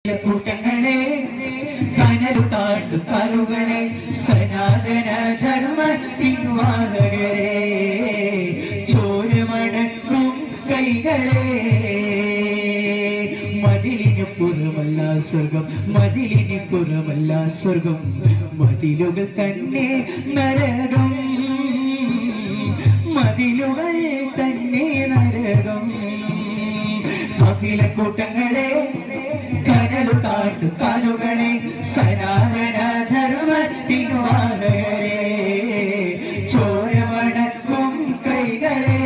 കൂട്ടങ്ങളെ കനലു താണ്ടു കരുകളെ സനാതന ധർമ്മ പിൻവാഹകരെ ചോരമണക്കും കൈകളെ മതിലിന് പുറമല്ല സ്വർഗം മതിലിന് പുറമല്ല സ്വർഗം മതിലുകൾ തന്നെ നരകം മതിലുകൾ തന്നെ നരകം അഖില കൂട്ടങ്ങളെ കനലു താണ്ടു കാലുകളെ സനാതന ധർമ്മത്തിനുവാഹകരെ ചോരമണക്കും കൈകളെ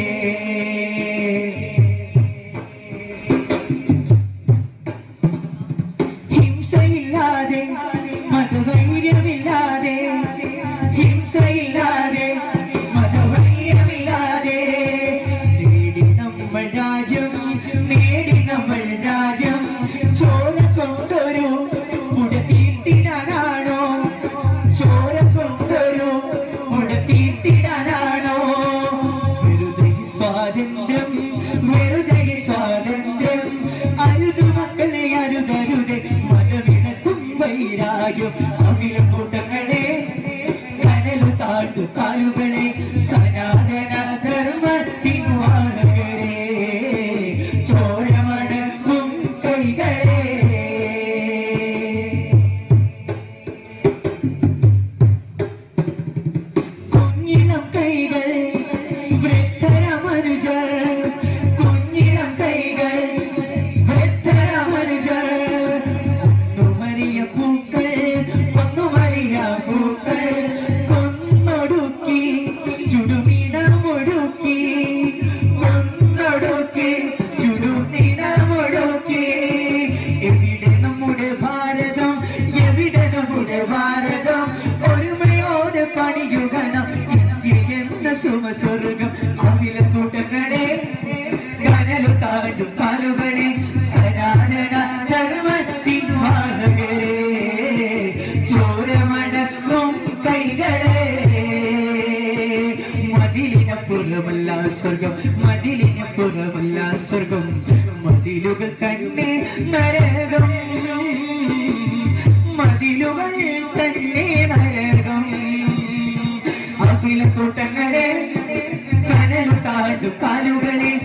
ഹിംസയില്ലാതെ മതവൈര്യമില്ലാതെ ഹിംസയില്ലാതെ മതവൈര്യമില്ലാതെ നേടി നമ്മൾ രാജ്യം നേടി നമ്മൾ രാജ്യം ചോര കൊണ്ടൊരു കുട തീർത്തിടാനാണോ ചോര കൊണ്ടൊരു കുട തീർത്തിടാനാണോ വെറുതെ ഈ സ്വാതന്ത്ര്യം വെറുതെ ഈ സ്വാതന്ത്ര്യം അരുത് മക്കളെ അരുതരുത് മതവിളക്കും വൈരാഗ്യം അഖില കൂട്ടങ്ങളെ കനലു താട്ടു കാലുകളെ സനാതന ധർമ്മ തിൻവാഹകരെ ചോരമടക്കും കൈകളെ കുഞ്ഞിളം കൈകൾ വൃദ്ധരമനുജർ കുഞ്ഞിളം കൈകൾ വൃദ്ധരമനുജർ ഒന്നുമറിയ പൂക്കൾ ഒന്നുമറിയ പൂക്കൾ കൊന്നൊടുക്കി ചുടുമിടമൊടുക്കി കൊന്നൊടുക്കി ചുടുമിടമൊടുക്കി എവിടെ നമ്മുടെ ഭാരതം എവിടെ നമ്മുടെ ഭാരതം ഒരുമയോടെ പണിയുക നാം ഇന്ത്യ എന്ന സുമസ്വർഗം അഖില കൂട്ടങ്ങളെ കനലു താണ്ടും കാലുകളെ സനാതന ധർമ്മത്തിൻ വാഹകരെ ചോരമടക്കും കൈകളെ മതിലിനപ്പുറമല്ല സ്വർഗം മതിലിനപ്പുറമല്ല സ്വർഗം മതിലുകൾ തന്നെ നരകം മതിലുകൾ തന്നെ നരകം അഖില കൂട്ടങ്ങളെ കനലു താണ്ടു കാലുകളെ